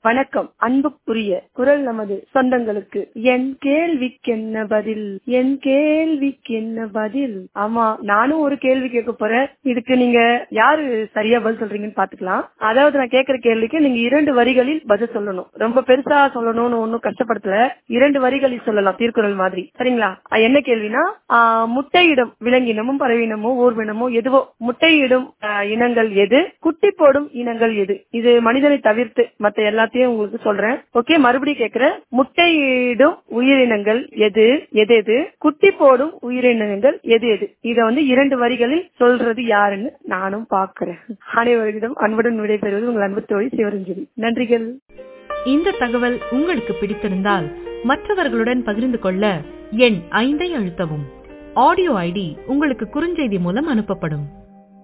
வணக்கம் அன்புக்குரிய குரல் நமது சொந்தங்களுக்கு என் கேள்விக்கென்ன பதில் என் கேள்விக்கென்ன பதில் ஆமா நானும் ஒரு கேள்வி கேட்க போறேன் இதுக்கு நீங்க யாரு சரியா பதில் சொல்றீங்கன்னு பாத்துக்கலாம் அதாவது நான் கேட்கிற கேள்விக்கு நீங்க இரண்டு வரிகளில் பதில் சொல்லணும் ரொம்ப பெருசா சொல்லணும்னு ஒன்னும் கஷ்டப்படுத்தல இரண்டு வரிகளில் சொல்லலாம் தீர்க்குறள் மாதிரி சரிங்களா அஹ் என்ன கேள்வினா ஆஹ் முட்டையிடும் விலங்கினமும் பறவையினமோ ஊர்வினமோ எதுவோ முட்டையிடும் ஆஹ் இனங்கள் எது குட்டி போடும் இனங்கள் எது இது மனிதனை தவிர்த்து மத்த எல்லாத்தையும் உங்களுக்கு சொல்றேன் ஓகே மறுபடியும் கேக்குறேன் முட்டையிடும் உயிரினங்கள் எது எது எது குட்டி போடும் உயிரினங்கள் எது எது இத வந்து இரண்டு வரிகளில் சொல்றது யாருன்னு நானும் பாக்குறேன் அனைவரிடம் அன்புடன் விடைபெறுவது உங்கள் அன்பு தோழி சிவரஞ்சலி நன்றிகள் இந்த தகவல் உங்களுக்கு பிடித்திருந்தால் மற்றவர்களுடன் பகிர்ந்து கொள்ள எண் ஐந்தை அழுத்தவும் ஆடியோ ஐடி உங்களுக்கு குறுஞ்செய்தி மூலம் அனுப்பப்படும்